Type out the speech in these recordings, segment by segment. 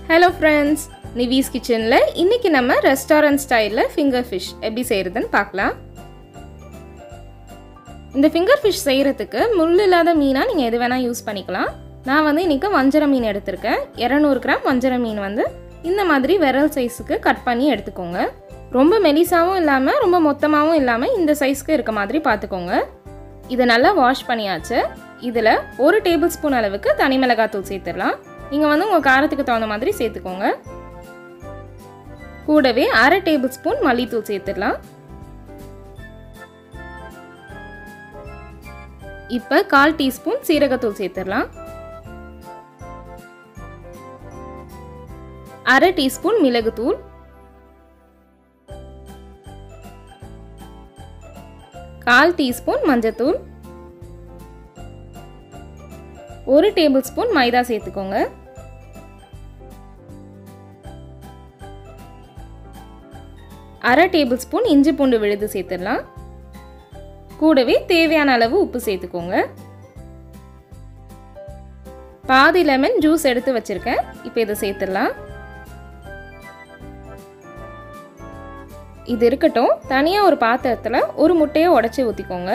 hello friends நிவிஸ் கிச்சனில் இன்னைக்கு நம்ம ரெஸ்டாரண்ட் ஸ்டைலில் ஃபிங்கர் ஃபிஷ் எப்படி செய்கிறதுன்னு பார்க்கலாம் இந்த ஃபிங்கர் ஃபிஷ் செய்கிறதுக்கு முள் இல்லாத மீனாக நீங்கள் எது வேணால் யூஸ் பண்ணிக்கலாம் நான் வந்து இன்றைக்கி வஞ்சர மீன் எடுத்திருக்கேன் இரநூறு கிராம் வஞ்சர மீன் வந்து இந்த மாதிரி விரல் சைஸுக்கு கட் பண்ணி எடுத்துக்கோங்க ரொம்ப மெலிசாவும் இல்லாமல் ரொம்ப மொத்தமாகவும் இல்லாமல் இந்த சைஸ்க்கு இருக்க மாதிரி பார்த்துக்கோங்க இதை நல்லா வாஷ் பண்ணியாச்சு இதில் ஒரு டேபிள் ஸ்பூன் அளவுக்கு தனி மிளகாத்தூள் சேர்த்துடலாம் நீங்கள் வந்து உங்கள் காரத்துக்கு தகுந்த மாதிரி சேர்த்துக்கோங்க கூடவே அரை டேபிள் ஸ்பூன் மல்லித்தூள் சேர்த்துடலாம் இப்போ கால் டீஸ்பூன் சீரகத்தூள் சேர்த்துடலாம் அரை டீஸ்பூன் மிளகுத்தூள் கால் டீஸ்பூன் மஞ்சத்தூள் ஒரு டேபிள் ஸ்பூன் மைதா சேர்த்துக்கோங்க அரை டேபிள் ஸ்பூன் இஞ்சி பூண்டு விழுது சேர்த்துடலாம் கூடவே தேவையான அளவு உப்பு சேர்த்துக்கோங்க பாதி லெமன் ஜூஸ் எடுத்து வச்சிருக்கேன் இப்போ இதை சேர்த்துடலாம் இது இருக்கட்டும் தனியாக ஒரு பாத்திரத்தில் ஒரு முட்டையை உடச்சி ஊற்றிக்கோங்க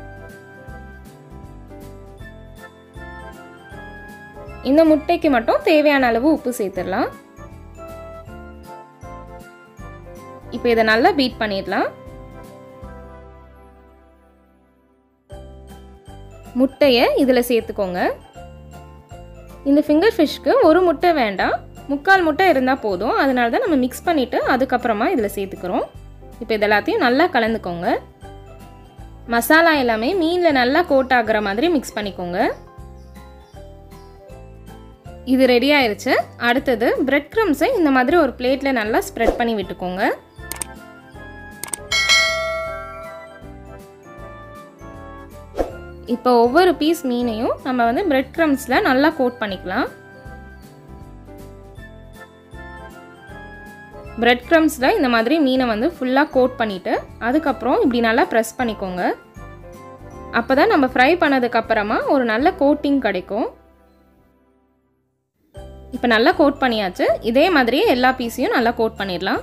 இந்த முட்டைக்கு மட்டும் தேவையான அளவு உப்பு சேர்த்துடலாம் இப்போ இதை நல்லா பீட் பண்ணிடலாம் முட்டையை இதில் சேர்த்துக்கோங்க இந்த ஃபிங்கர் ஃபிஷ்க்கு ஒரு முட்டை வேண்டாம் முக்கால் முட்டை இருந்தால் போதும் அதனால தான் நம்ம மிக்ஸ் பண்ணிவிட்டு அதுக்கப்புறமா இதில் சேர்த்துக்கிறோம் இப்போ இது எல்லாத்தையும் நல்லா கலந்துக்கோங்க மசாலா எல்லாமே மீனில் நல்லா கோட் ஆகிற மாதிரி மிக்ஸ் பண்ணிக்கோங்க இது ரெடி ஆயிருச்சு அடுத்தது பிரெட் க்ரம்ஸை இந்த மாதிரி ஒரு பிளேட்டில் நல்லா ஸ்ப்ரெட் பண்ணி விட்டுக்கோங்க இப்போ ஒவ்வொரு பீஸ் மீனையும் நம்ம வந்து பிரெட் க்ரம்ஸில் நல்லா கோட் பண்ணிக்கலாம் பிரெட் க்ரம்ஸில் இந்த மாதிரி மீனை வந்து ஃபுல்லாக கோட் பண்ணிவிட்டு அதுக்கப்புறம் இப்படி நல்லா ப்ரெஸ் பண்ணிக்கோங்க அப்போ தான் நம்ம ஃப்ரை பண்ணதுக்கப்புறமா ஒரு நல்ல கோட்டிங் கிடைக்கும் இப்போ நல்லா கோட் பண்ணியாச்சு இதே மாதிரியே எல்லா பீஸையும் நல்லா கோட் பண்ணிடலாம்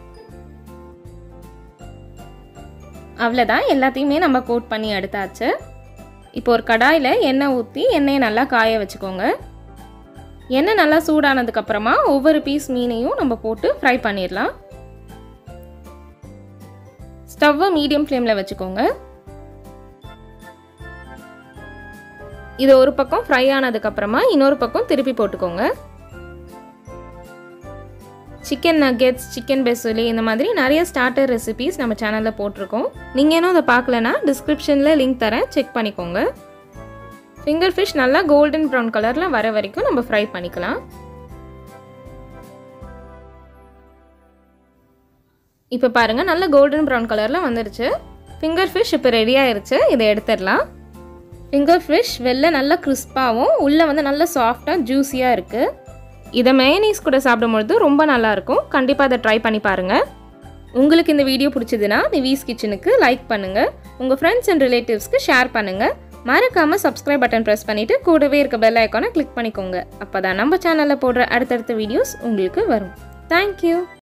அவ்வளோதான் எல்லாத்தையுமே நம்ம கோட் பண்ணி எடுத்தாச்சு இப்போ ஒரு கடாயில் எண்ணெய் ஊற்றி எண்ணெயை நல்லா காய வச்சுக்கோங்க எண்ணெய் நல்லா சூடானதுக்கப்புறமா ஒவ்வொரு பீஸ் மீனையும் நம்ம போட்டு ஃப்ரை பண்ணிடலாம் ஸ்டவ்வை மீடியம் ஃப்ளேமில் வச்சுக்கோங்க இது ஒரு பக்கம் ஃப்ரை ஆனதுக்கப்புறமா இன்னொரு பக்கம் திருப்பி போட்டுக்கோங்க சிக்கன் நக்கெட்ஸ் சிக்கன் பெசோலி இந்த மாதிரி நிறைய ஸ்டார்டர் ரெசிபீஸ் நம்ம சேனலில் போட்டிருக்கோம் நீங்கள் இன்னும் அதை பார்க்கலனா டிஸ்கிரிப்ஷனில் லிங்க் தரேன் செக் பண்ணிக்கோங்க ஃபிங்கர் ஃபிஷ் நல்லா கோல்டன் ப்ரௌன் கலரில் வர வரைக்கும் நம்ம ஃப்ரை பண்ணிக்கலாம் இப்போ பாருங்கள் நல்ல கோல்டன் ப்ரௌன் கலரில் வந்துருச்சு ஃபிங்கர் ஃபிஷ் இப்போ ரெடி ஆயிருச்சு இதை எடுத்துடலாம் ஃபிங்கர் ஃபிஷ் வெளில நல்லா கிறிஸ்பாகவும் உள்ளே வந்து நல்லா சாஃப்டாக ஜூஸியாக இருக்குது இதை மேனீஸ் கூட சாப்பிடும்பொழுது ரொம்ப நல்லாயிருக்கும் கண்டிப்பாக அதை ட்ரை பண்ணி பாருங்கள் உங்களுக்கு இந்த வீடியோ பிடிச்சதுன்னா நிவீஸ் கிச்சனுக்கு லைக் பண்ணுங்கள் உங்கள் ஃப்ரெண்ட்ஸ் அண்ட் ரிலேட்டிவ்ஸ்க்கு ஷேர் பண்ணுங்கள் மறக்காமல் சப்ஸ்கிரைப் பட்டன் ப்ரெஸ் பண்ணிவிட்டு கூடவே இருக்க பெல் ஐக்கானை கிளிக் பண்ணிக்கோங்க அப்போ தான் நம்ம சேனலில் போடுற அடுத்தடுத்த வீடியோஸ் உங்களுக்கு வரும் தேங்க்யூ